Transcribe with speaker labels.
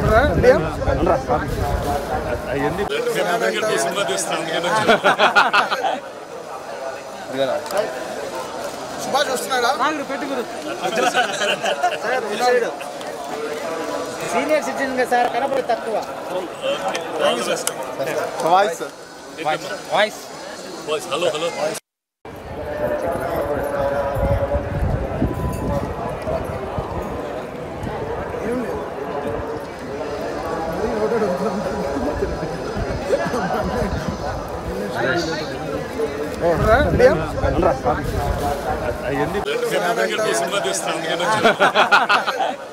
Speaker 1: సుభాష్ వస్తున్నాడా
Speaker 2: senior citizen గా sir కనపడి తక్కువ
Speaker 1: వాయిస్
Speaker 2: వాయిస్
Speaker 3: హలో హలో అవన్నీ సినిమా తీస్తాను